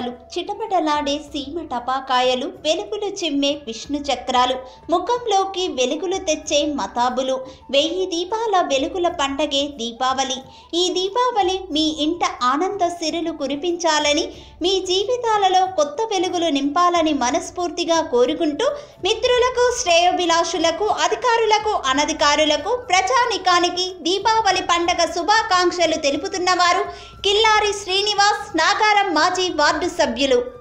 దీపాలు చిటపటలాడే సీమ టపాకాయలు వెలుగులు చిమ్మే విష్ణు చక్రాలు ముఖంలోకి వెలుగులు తెచ్చే మతాబులు వెయ్యి దీపాల వెలుగుల పండగే దీపావళి ఈ దీపావళి మీ ఇంట ఆనంద సిరులు కురిపించాలని మీ జీవితాలలో కొత్త వెలుగులు నింపాలని మనస్ఫూర్తిగా కోరుకుంటూ మిత్రులకు శ్రేయోభిలాషులకు అధికారులకు అనధికారులకు ప్రజానికానికి దీపావళి పండగ శుభాకాంక్షలు తెలుపుతున్నవారు కిల్లారి శ్రీనివాస్ నాగారం మాజీ వార్డు సభ్యులు